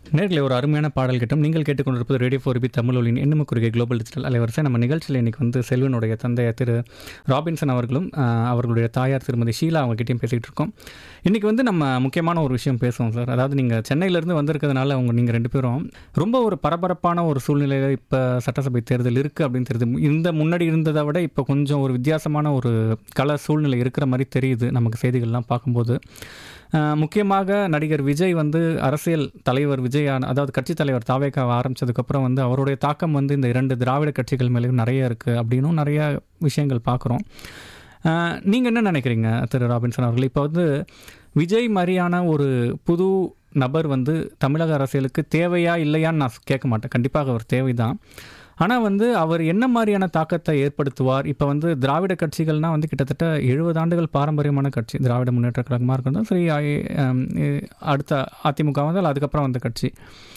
நேர்களை ஒரு அருமையான பாடல் கேட்டோம் நீங்கள் கேட்டுக்கொண்டிருப்பது ரேடியோ ஃபோர் பி தமிழ் ஒலியின் எண்ணும குறுகிய குளோபல் டிஜிட்டல் அலைவரிசை நம்ம நிகழ்ச்சியில் இன்னைக்கு வந்து செல்வனுடைய தந்தையார் திரு ராபின்சன் அவர்களும் ஆஹ், அவர்களுடைய தாயார் திருமதி ஷீலா அவங்ககிட்டயும் பேசிகிட்டு இருக்கோம் இன்றைக்கி வந்து நம்ம முக்கியமான ஒரு விஷயம் பேசுவோம் சார் அதாவது நீங்கள் சென்னையிலேருந்து வந்திருக்கிறதுனால அவங்க நீங்கள் ரெண்டு பேரும் ரொம்ப ஒரு பரபரப்பான ஒரு சூழ்நிலையில் இப்போ சட்டசபை தேர்தல் இருக்குது அப்படின்னு தெரியுது இந்த முன்னாடி இருந்ததை விட இப்போ கொஞ்சம் ஒரு வித்தியாசமான ஒரு கள சூழ்நிலை இருக்கிற மாதிரி தெரியுது நமக்கு செய்திகள்லாம் பார்க்கும்போது ஆஹ் முக்கியமாக நடிகர் விஜய் வந்து அரசியல் தலைவர் விஜய் ஆன- அதாவது கட்சித் தலைவர் தாவேக்கா ஆரம்பிச்சதுக்கப்புறம் வந்து அவருடைய தாக்கம் வந்து இந்த இரண்டு திராவிட கட்சிகள் மேலேயும் நிறைய இருக்குது அப்படின்னும் நிறைய விஷயங்கள் பார்க்குறோம் நீங்கள் என்ன நினைக்கிறீங்க திரு ராபின்சன் அவர்கள் இப்போ வந்து விஜய் மாதிரியான ஒரு புது நபர் வந்து தமிழக அரசியலுக்கு தேவையா இல்லையான்னு நான் கேட்க மாட்டேன் கண்டிப்பாக அவர் தேவைதான் ஆனால் வந்து அவர் என்ன மாதிரியான தாக்கத்தை ஏற்படுத்துவார் இப்போ வந்து திராவிட கட்சிகள்னால் வந்து கிட்டத்தட்ட எழுபது ஆண்டுகள் பாரம்பரியமான கட்சி திராவிட முன்னேற்ற கழகமாக இருக்கட்டும் சரி ஐ- ஆம், இ- அடுத்த அதிமுக வந்து அதுக்கப்புறம் வந்த கட்சி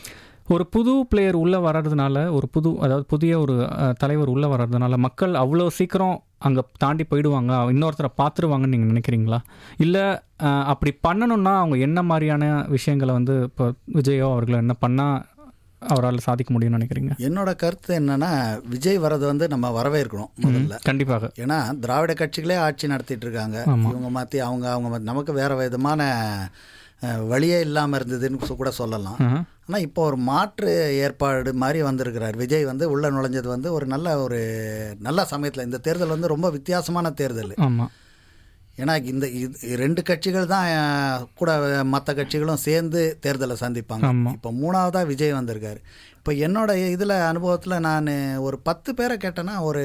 ஒரு புது பிளேயர் உள்ளே வர்றதுனால ஒரு புது அதாவது புதிய ஒரு அஹ், தலைவர் உள்ளே வர்றதுனால மக்கள் அவ்வளோ சீக்கிரம் அங்கே தாண்டி போயிடுவாங்க இன்னொருத்தரை பார்த்துருவாங்கன்னு நீங்கள் நினைக்கிறீங்களா இல்லை அப்படி பண்ணணும்னா அவங்க என்ன மாதிரியான விஷயங்களை வந்து இப்போ விஜயோ அவர்களை என்ன பண்ணால் அவரால் சாதிக்க முடியும்னு நினைக்கிறீங்க என்னோட கருத்து என்னன்னா விஜய் வர்றது வந்து நம்ம வரவேற்கணும் முதல்ல கண்டிப்பாக ஏன்னா திராவிட கட்சிகளே ஆட்சி நடத்திட்டு இருக்காங்க இவங்க மாற்றி அவங்க அவங்க மாத்தி- நமக்கு வேற விதமான அஹ், வழியே இல்லாமல் இருந்ததுன்னு சொ- கூட சொல்லலாம் ஆஹ். ஆனால் இப்போ ஒரு மாற்று ஏற்பாடு மாதிரி வந்திருக்கிறார் விஜய் வந்து உள்ளே நுழைஞ்சது வந்து ஒரு நல்ல ஒரு நல்ல சமயத்தில் இந்த தேர்தல் வந்து ரொம்ப வித்தியாசமான தேர்தல் ஆமாம் ஏன்னா இந்த இது ரெண்டு கட்சிகள் தான் அஹ், கூட மற்ற கட்சிகளும் சேர்ந்து தேர்தலை சந்திப்பாங்க ஆமா. இப்போ மூணாவதாக விஜய் வந்திருக்காரு இப்போ என்னோட இதில் அனுபவத்தில் நான் ஒரு பத்து பேரை கேட்டேன்னா ஒரு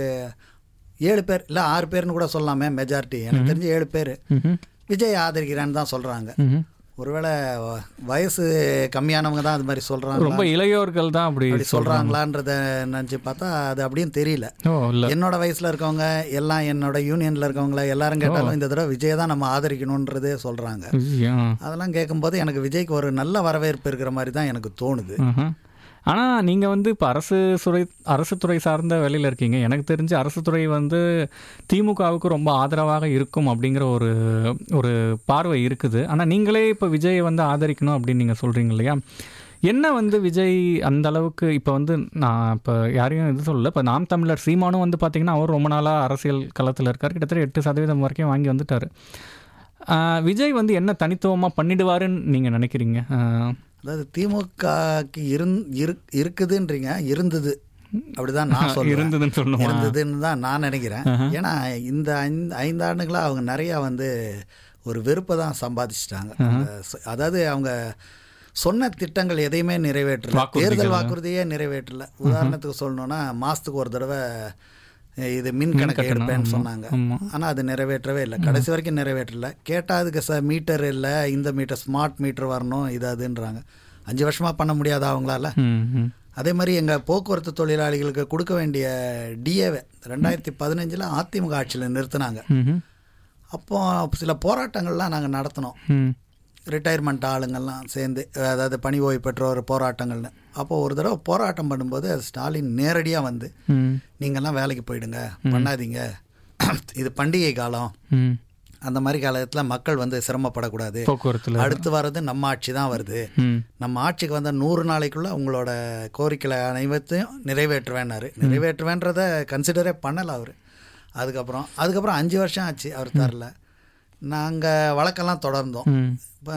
ஏழு பேர் இல்லை ஆறு பேர்னு கூட சொல்லலாமே மெஜாரிட்டி எனக்கு தெரிஞ்ச ஏழு பேர் ம்ஹும். விஜய் ஆதரிக்கிறேன்னு தான் சொல்கிறாங்க ம்ஹும். ஒருவேளை வ- வயசு கம்மியானவங்க தான் அது மாதிரி சொல்கிறாங்க ரொம்ப இளையோர்கள் தான் அப்படி அப்படி சொல்கிறாங்களான்றத நினச்சி பார்த்தா அது அப்படியும் தெரியல ஓ இல்லை என்னோட வயசுல இருக்கவங்க எல்லாம் என்னோட யூனியன்ல இருக்கவங்கள எல்லாரும் கேட்டாலும் இந்த தடவை விஜய் தான் நம்ம ஆதரிக்கணுன்றதே சொல்றாங்க அதெல்லாம் கேட்கும்போது எனக்கு விஜய்க்கு ஒரு நல்ல வரவேற்பு இருக்கிற மாதிரி தான் எனக்கு தோணுது ஆனால் நீங்கள் வந்து இப்போ அரசு துறை அரசு துறை சார்ந்த வேலையில் இருக்கீங்க எனக்கு தெரிஞ்சு அரசு துறை வந்து திமுகவுக்கு ரொம்ப ஆதரவாக இருக்கும் அப்படிங்கிற ஒரு ஒரு பார்வை இருக்குது ஆனால் நீங்களே இப்போ விஜயை வந்து ஆதரிக்கணும் அப்படின்னு நீங்கள் சொல்கிறீங்க இல்லையா என்ன வந்து விஜய் அந்த அளவுக்கு இப்போ வந்து நான் இப்போ யாரையும் இது சொல்லல இப்போ நாம் தமிழர் சீமானும் வந்து பார்த்தீங்கன்னா அவர் ரொம்ப நாளாக அரசியல் களத்தில் இருக்கார் கிட்டத்தட்ட எட்டு சதவீதம் வரைக்கும் வாங்கி வந்துட்டார் ஆஹ் விஜய் வந்து என்ன தனித்துவமாக பண்ணிடுவாருன்னு நீங்கள் நினைக்கிறீங்க ஆஹ் அதாவது திமுகக்கு இருந் இரு- இருக்குதுன்றீங்க இருந்தது அப்படிதான் நான் சொல்றேன் இருந்ததுன்னு சொல்லணுமா இருந்ததுன்னு தான் நான் நினைக்கிறேன் ஏன்னா இந்த ஐந்து ஐந்து ஆண்டுகளா அவங்க நிறைய வந்து ஒரு வெறுப்பை தான் சம்பாதிச்சிட்டாங்க அந்த ச- அதாவது அவங்க சொன்ன திட்டங்கள் எதையுமே நிறைவேற்றல வாக்குறுதிகள். தேர்தல் வாக்குறுதியே நிறைவேற்றல உதாரணத்துக்கு சொல்லணும்னா மாசத்துக்கு ஒரு தடவை அஹ், இது மின் கணக்கு கட்டணம், எடுப்பேன்னு ஆமா, சொன்னாங்க ஆமா. ஆனால் அது நிறைவேற்றவே இல்லை கடைசி வரைக்கும் நிறைவேற்றல கேட்டால் அதுக்கு ச மீட்டர் இல்லை இந்த மீட்டர் ஸ்மார்ட் மீட்டர் வரணும் இது அதுன்றாங்க அஞ்சு வருஷமா பண்ண முடியாதா அவங்களால ம் ம் அதே மாதிரி எங்கள் போக்குவரத்து தொழிலாளிகளுக்கு கொடுக்க வேண்டிய டிஏவை ரெண்டாயிரத்தி பதினஞ்சில் அதிமுக ஆட்சியில் நிறுத்தினாங்க ம்ஹும். அப்போ சில போராட்டங்கள்லாம் நாங்கள் நடத்தினோம் ம் ரிட்டையர்மெண்ட் ஆளுங்கள்லாம் சேர்ந்து அதாவது பணி ஓய்வு பெற்றோர் போராட்டங்கள்னு அப்போ ஒரு தடவை போராட்டம் பண்ணும்போது ஸ்டாலின் நேரடியாக வந்து ம் நீங்கள்லாம் வேலைக்கு போயிடுங்க பண்ணாதீங்க இது பண்டிகை காலம் ம் அந்த மாதிரி காலத்தில் மக்கள் வந்து சிரமப்படக்கூடாது போக்குவரத்தில் அடுத்து வர்றது நம்ம ஆட்சி தான் வருது ம் நம்ம ஆட்சிக்கு வந்த நூறு நாளைக்குள்ள உங்களோட கோரிக்கைகளை அனைவத்தையும் நிறைவேற்றுவேன்னாரு நிறைவேற்றுவேன்றத கன்சிடரே பண்ணலை அவர் அதுக்கப்புறம் அதுக்கப்புறம் அஞ்சு வருஷம் ஆச்சு அவர் தரல நாங்கள் வழக்கெல்லாம் தொடர்ந்தோம் ம் இப்போ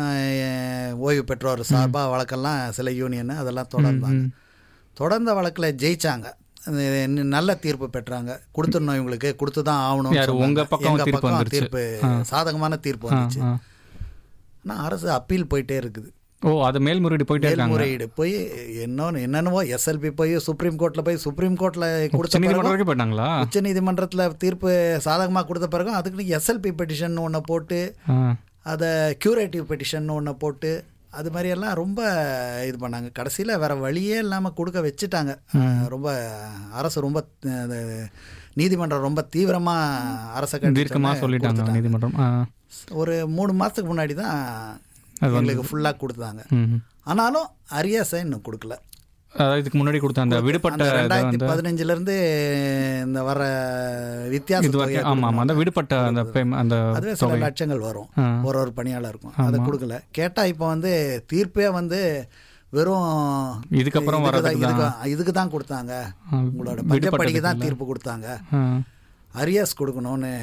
ஓய்வு பெற்றோர் சார்பாக வழக்கெல்லாம் சில யூனியன் அதெல்லாம் தொடர்ந்தாங்க தொடர்ந்த வழக்கில் ஜெயிச்சாங்க அது இன்னும் நல்ல தீர்ப்பு பெற்றாங்க கொடுத்துடணும் இவங்களுக்கு கொடுத்து தான் ஆகணும் யாரு, உங்க பக்கம் தீர்ப்பு வந்துருச்சு. தீர்ப்பு சாதகமான தீர்ப்பு வந்துச்சு ஆ. ஆனால் அரசு அப்பீல் போயிட்டே இருக்குது ஓ அது மேல்முறையீடு போயிட்டே இருக்காங்க மேல்முறையீடு போய் இன்னொன்று என்னென்னவோ எஸ்எல்பி போய் சுப்ரீம் கோர்ட்டில் போய் சுப்ரீம் கோர்ட்டில் கொடுத்த உச்ச நீதிமன்றம் பிறகும் வரைக்கும் போயிட்டாங்களா உச்ச நீதிமன்றத்தில் தீர்ப்பு சாதகமாக கொடுத்த பிறகும் அதுக்குன்னு எஸ்எல்பி பெட்டிஷன் ஒன்று போட்டு ஆ அதை க்யூரேட்டிவ் பெட்டிஷன் ஒன்று போட்டு அது மாதிரியெல்லாம் ரொம்ப இது பண்ணாங்க கடைசியில் வேற வழியே இல்லாமல் கொடுக்க வச்சுட்டாங்க ரொம்ப அரசு ரொம்ப அஹ், நீதிமன்றம் ரொம்ப தீவிரமாக அரச கண்டிச்சு தீர்க்கமாக சொல்லிட்டாங்க நீதிமன்றம் ஆ ஒரு மூணு மாதத்துக்கு முன்னாடி தான் எங்களுக்கு ஃபுல்லாக கொடுத்தாங்க ம் ஆனாலும் அரியாசை இன்னும் கொடுக்கல அதாவது இதுக்கு முன்னாடி கொடுத்த அந்த விடுபட்ட அந்த இது ரெண்டாயிரத்தி வந்து பதினஞ்சுல இருந்து இந்த வர வித்தியாச இது வரைக்கும் ஆமாம் ஆமாம் அந்த விடுபட்ட அந்த payment- அந்த அதுவே சில லட்சங்கள் வரும் ஆ. ஒரு ஒரு பணியாளருக்கும் அதை கொடுக்கல கேட்டா இப்போ வந்து தீர்ப்பே வந்து வெறும் இதுக்கப்புறம் இதுக்கு வர்றதுக்கு தான் தான் இதுக்கு இதுக்கு தான் கொடுத்தாங்க ஆ, உங்களோட பஞ்சப்படிக்கு தான் விடுபட்டதுக்கு தீர்ப்பு கொடுத்தாங்க ஆ. அரியர்ஸ் கொடுக்கணும்னு